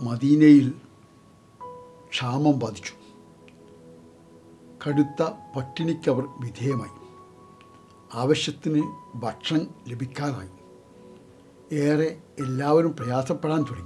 മദീനയിൽ ക്ഷാമം ബാധിച്ചു കടുത്ത പട്ടിണിക്ക് അവർ വിധേയമായി ആവശ്യത്തിന് ഭക്ഷണം ലഭിക്കാതായി ഏറെ എല്ലാവരും പ്രയാസപ്പെടാൻ തുടങ്ങി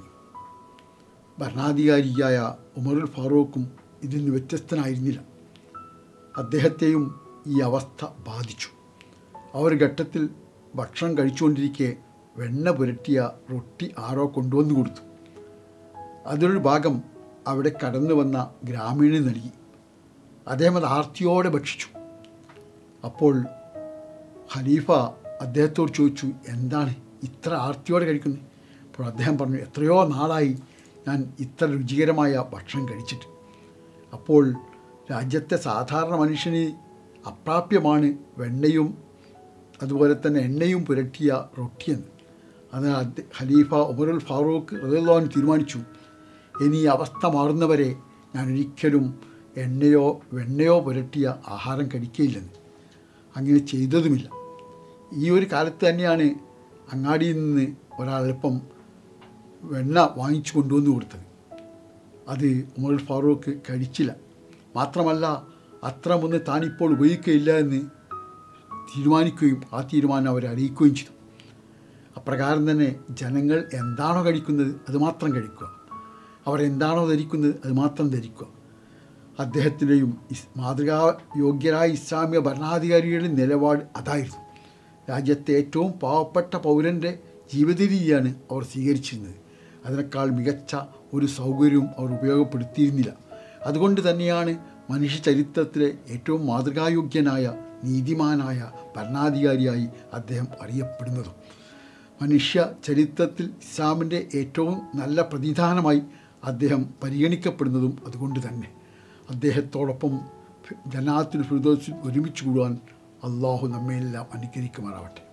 ഭരണാധികാരിയായ ഉമറുൽ ഫാറൂഖും ഇതിൽ നിന്ന് വ്യത്യസ്തനായിരുന്നില്ല അദ്ദേഹത്തെയും ഈ അവസ്ഥ ബാധിച്ചു ആ ഒരു ഘട്ടത്തിൽ ഭക്ഷണം കഴിച്ചുകൊണ്ടിരിക്കെ വെണ്ണ പുരട്ടിയ റൊട്ടി ആരോ കൊണ്ടുവന്നു കൊടുത്തു അതിലൊരു ഭാഗം അവിടെ കടന്നു വന്ന ഗ്രാമീണന് നൽകി അദ്ദേഹം അത് ആർത്തിയോടെ ഭക്ഷിച്ചു അപ്പോൾ ഖലീഫ അദ്ദേഹത്തോട് ചോദിച്ചു എന്താണ് ഇത്ര ആർത്തിയോടെ കഴിക്കുന്നത് അപ്പോൾ അദ്ദേഹം പറഞ്ഞു എത്രയോ നാളായി ഞാൻ ഇത്ര രുചികരമായ ഭക്ഷണം കഴിച്ചിട്ട് അപ്പോൾ രാജ്യത്തെ സാധാരണ മനുഷ്യന് അപ്രാപ്യമാണ് വെണ്ണയും അതുപോലെ തന്നെ എണ്ണയും പുരട്ടിയ റൊട്ടിയെന്ന് അതിനാൽ അദ്ദേ- ഖലീഫ ഉമറുൽ ഫാറൂഖ് റഹ്ലാൻ തീരുമാനിച്ചു ഇനി ഈ അവസ്ഥ മാറുന്നവരെ ഞാൻ ഒരിക്കലും എണ്ണയോ വെണ്ണയോ പുരട്ടിയ ആഹാരം കഴിക്കുകയില്ലെന്ന് അങ്ങനെ ചെയ്തതുമില്ല ഈ ഒരു കാലത്ത് തന്നെയാണ് അങ്ങാടിയിൽ നിന്ന് ഒരാളൽപ്പം വെണ്ണ വാങ്ങിച്ചു കൊണ്ടുവന്ന് കൊടുത്തത് അത് ഉമർ ഫാറൂഖ് കഴിച്ചില്ല മാത്രമല്ല അത്രമൊന്ന് താനിപ്പോൾ ഉപയോഗിക്കുകയില്ല എന്ന് തീരുമാനിക്കുകയും ആ തീരുമാനം അവരെ അറിയിക്കുകയും ചെയ്തു അപ്രകാരം തന്നെ ജനങ്ങൾ എന്താണോ കഴിക്കുന്നത് അത് മാത്രം കഴിക്കുക അവർ എന്താണോ ധരിക്കുന്നത് അത് മാത്രം ധരിക്കുക അദ്ദേഹത്തിൻ്റെയും ഇസ് മാതൃകാ യോഗ്യരായ ഇസ്ലാമിക ഭരണാധികാരികളുടെ നിലപാട് അതായിരുന്നു രാജ്യത്തെ ഏറ്റവും പാവപ്പെട്ട പൗരൻ്റെ ജീവിത രീതിയാണ് അവർ സ്വീകരിച്ചിരുന്നത് അതിനേക്കാൾ മികച്ച ഒരു സൗകര്യവും അവർ ഉപയോഗപ്പെടുത്തിയിരുന്നില്ല അതുകൊണ്ട് തന്നെയാണ് മനുഷ്യ ചരിത്രത്തിലെ ഏറ്റവും മാതൃകായോഗ്യനായ നീതിമാനായ ഭരണാധികാരിയായി അദ്ദേഹം അറിയപ്പെടുന്നതും മനുഷ്യ ചരിത്രത്തിൽ ഇസ്ലാമിൻ്റെ ഏറ്റവും നല്ല പ്രതിനിധാനമായി അദ്ദേഹം പരിഗണിക്കപ്പെടുന്നതും അതുകൊണ്ട് തന്നെ അദ്ദേഹത്തോടൊപ്പം ജനാത്തിൽ ഫിർദോസിൽ ഒരുമിച്ച് കൂടുവാൻ അള്ളാഹു നമ്മയെല്ലാം അനുഗ്രഹിക്കുമാറാവട്ടെ